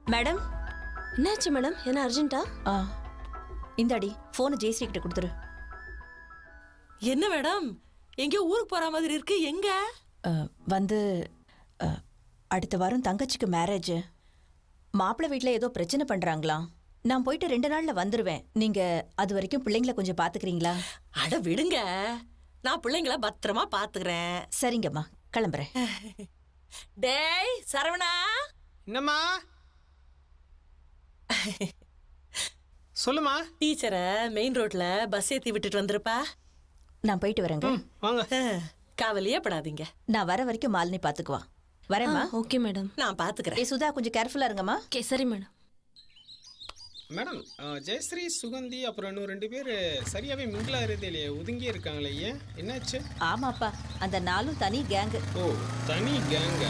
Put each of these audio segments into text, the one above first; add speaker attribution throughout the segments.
Speaker 1: Madam
Speaker 2: என்னாச்சு madam என்ன அர்ஜென்ட்டா
Speaker 1: ஆ இந்தாடி ஃபோனை ஜெயஸ்ரீ கிட்ட கொடுத்துரு
Speaker 3: என்ன மேடம் எங்கேயோ ஊருக்கு போற மாதிரி இருக்கு எங்க
Speaker 1: ஆ, வந்து ஆ, அடுத்த வாரம் தங்கச்சிக்கு மேரேஜ் மாப்பிள்ளை வீட்டில் ஏதோ பிரச்சனை பண்ணுறாங்களாம் நான் போயிட்டு ரெண்டு நாளில் வந்துடுவேன் நீங்கள் அது வரைக்கும் பிள்ளைங்கள கொஞ்சம் பார்த்துக்கிறீங்களா
Speaker 3: அட விடுங்க நான் பிள்ளைங்கள பத்திரமா பாத்துக்கிறேன்
Speaker 1: சரிங்கம்மா கிளம்புறேன்
Speaker 3: டேய் சரவணா
Speaker 4: என்னம்மா சொல்லுமா
Speaker 3: டீச்சரை மெயின் ரோட்ல பஸ் ஏத்தி விட்டுட்டு வந்திருப்பா
Speaker 1: நான் போயிட்டு வரேங்க
Speaker 4: வாங்க
Speaker 3: அஹ், கவலையே படாதீங்க
Speaker 1: நான் வர வரைக்கும் மாலினி பார்த்துக்குவா வரேம்மா
Speaker 2: ஓகே மேடம்
Speaker 3: நான் பாத்துக்கிறேன்
Speaker 1: ஏ சுதா கொஞ்சம் கேர்ஃபுல்லாக இருங்கம்மா
Speaker 2: ஓகே சரி மேடம்
Speaker 4: மேடம் அஹ், ஜெயஸ்ரீ சுகந்தி அப்புறம் இன்னும் ரெண்டு பேர் சரியாவே மிங்கில் ஆகிறது இல்லையே ஒதுங்கியே இருக்காங்களே ஏன் என்னாச்சு
Speaker 1: ஆமாப்பா அந்த நாளும் தனி கேங்கு
Speaker 4: ஓ தனி கேங்கா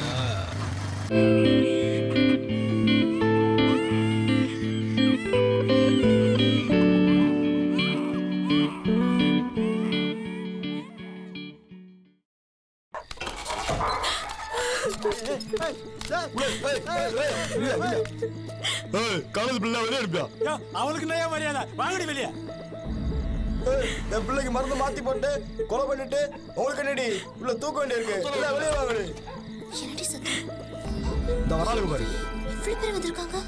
Speaker 5: ஏய் காலேஜ் பிள்ளை வெளியே அனுப்பியா
Speaker 6: அவளுக்கு நிறைய மரியாதை வாங்கடி வெளியே
Speaker 5: ஏய், என் பிள்ளைக்கு மருந்து மாத்தி போட்டு கொலை பண்ணிட்டு உங்களுக்கு என்னடி உள்ள தூக்க வேண்டியிருக்கு இல்ல வெளியே வாங்கடி
Speaker 7: என்னடி சத்தம்
Speaker 5: இந்த வராளுக்கு பாரு
Speaker 7: இவ்வளவு பேர் வந்திருக்காங்க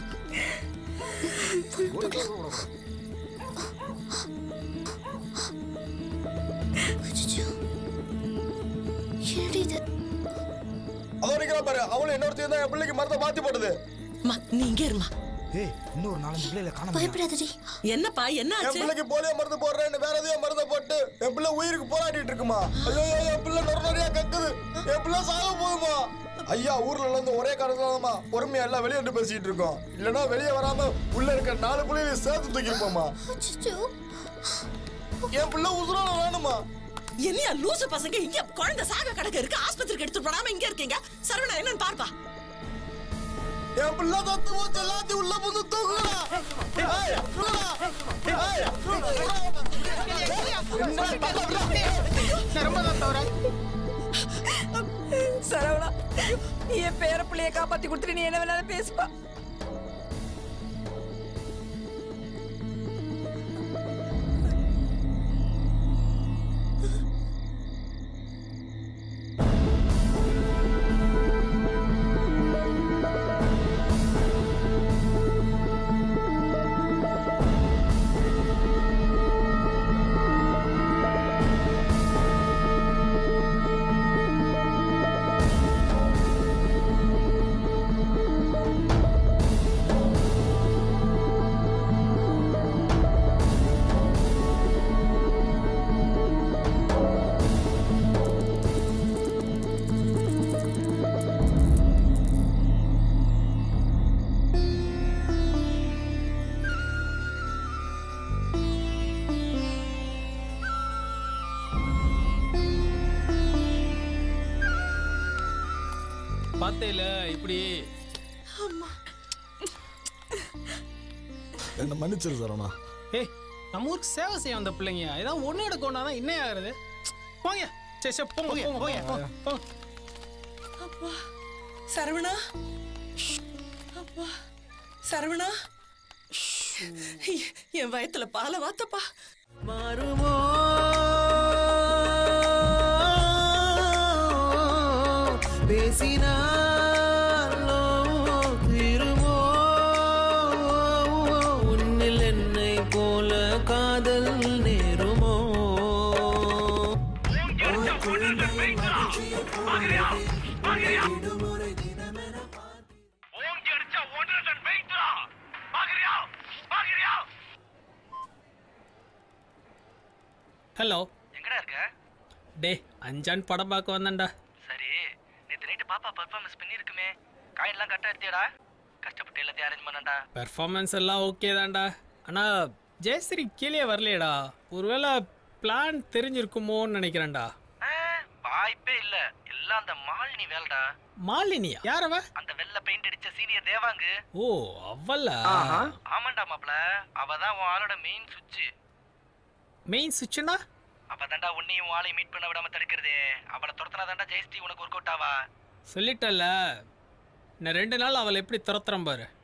Speaker 7: அச்சச்சோ. என்னடி இது
Speaker 5: அதோ நிக்கிறா பாரு அவளும் இன்னொருத்தையும் தான் என் பிள்ளைக்கு மருந்தை மாத்தி போட்டது
Speaker 3: அம்மா, நீ இங்க இருமா
Speaker 6: ஏய் இன்னும் ஒரு நாலஞ்சு பிள்ளைல காண
Speaker 7: பயப்படாதடி
Speaker 3: என்னப்பா என்ன
Speaker 5: என்
Speaker 3: ஆச்சு
Speaker 5: பிள்ளைக்கு போலியோ மருந்து போடுறேன்னு வேற எதையோ மருந்தை போட்டு என் பிள்ளை உயிருக்கு போராடிட்டு இருக்குமா ஐயோ ஐயோ, என் பிள்ளை நொற நிறைய கக்குது என் பிள்ளை சாக போகுமா ஐயா ஊர்ல இருந்து ஒரே காரணத்தாலமா பொறுமையா எல்லாம் வெளியே வந்து பேசிட்டு இருக்கோம் இல்லனா வெளியே வராம உள்ள இருக்க நாலு பிள்ளைகளை சேர்த்து தூக்கிருப்போமா
Speaker 7: அச்சச்சோ.
Speaker 5: என் பிள்ளை உசுரோட வேணுமா
Speaker 3: என்னையா லூசு பசங்க இங்க குழந்தை சாக கிடக்கு இருக்கு ஆஸ்பத்திரிக்கு எடுத்து போடாம இங்க இருக்கீங்க சரவணா என்னன்னு பார்ப்பா
Speaker 5: என் பிள்ளை தத்து போச்சு எல்லாத்தையும் உள்ள புந்து தூக்குடா ஏய், தூக்குடா. ஏய்,
Speaker 1: சரவணா என் பேர பிள்ளைய காப்பாத்தி கொடுத்துட்டு நீ என்ன வேணாலும் பேசுப்பா
Speaker 4: பார்த்தேல இப்படி
Speaker 5: என்ன மன்னிச்சிரு சரவணா
Speaker 4: ஏய் நம்ம ஊருக்கு சேவை செய்ய வந்த பிள்ளைங்க ஏதாவது ஒன்று எடுக்க ஒன்றா என்ன ஆகுறது போங்க சரி சரி போங்க போங்க போங்க போங்க போங்க
Speaker 3: சரவணா அப்பா சரவணா என் வயத்துல பால வாத்தப்பா
Speaker 8: மாறுமோ பேசினாலோ திருமோ உன்னில் என்னை போல காதல் நேருமோ
Speaker 4: ஹலோ
Speaker 9: எங்கடா இருக்க
Speaker 4: டே அஞ்சான் படம் பார்க்க வந்தேன்டா
Speaker 9: சரி நேத்து நைட்டு பாப்பா பர்ஃபார்மன்ஸ் பண்ணிருக்குமே காயின்லாம் கரெக்டாக எடுத்தியாடா கஷ்டப்பட்டு எல்லாத்தையும் அரேஞ்ச் பண்ணடா
Speaker 4: பெர்ஃபார்மன்ஸ் எல்லாம் ஓகே தான்டா ஆனால் ஜெயஸ்ரீ கீழே வரலையேடா ஒருவேளை பிளான் தெரிஞ்சிருக்குமோன்னு நினைக்கிறேன்டா
Speaker 9: வாய்ப்பே இல்ல எல்லாம் அந்த மாலினி வேலைடா
Speaker 4: மாலினியா யாரவ
Speaker 9: அந்த வெள்ளை பெயிண்ட் அடிச்ச சீனியர் தேவாங்கு
Speaker 4: ஓ அவளா
Speaker 9: ஆமாண்டா மாப்ள அவ தான் உன் ஆளோட மெயின் சுவிட்ச்
Speaker 4: மெயின் சுவிட்சுனா
Speaker 9: அவ தாண்டா உன்னையும் உன் ஆளையும் மீட் பண்ண விடாம தடுக்கிறதே அவளை துரத்துனா தாண்டா ஜெயஸ்ரீ உனக்கு ஒர்க் அவுட் ஆவா
Speaker 4: சொல்லிட்டல நான் ரெண்டு நாள் அவளை எப்படி துரத்துறேன் பாரு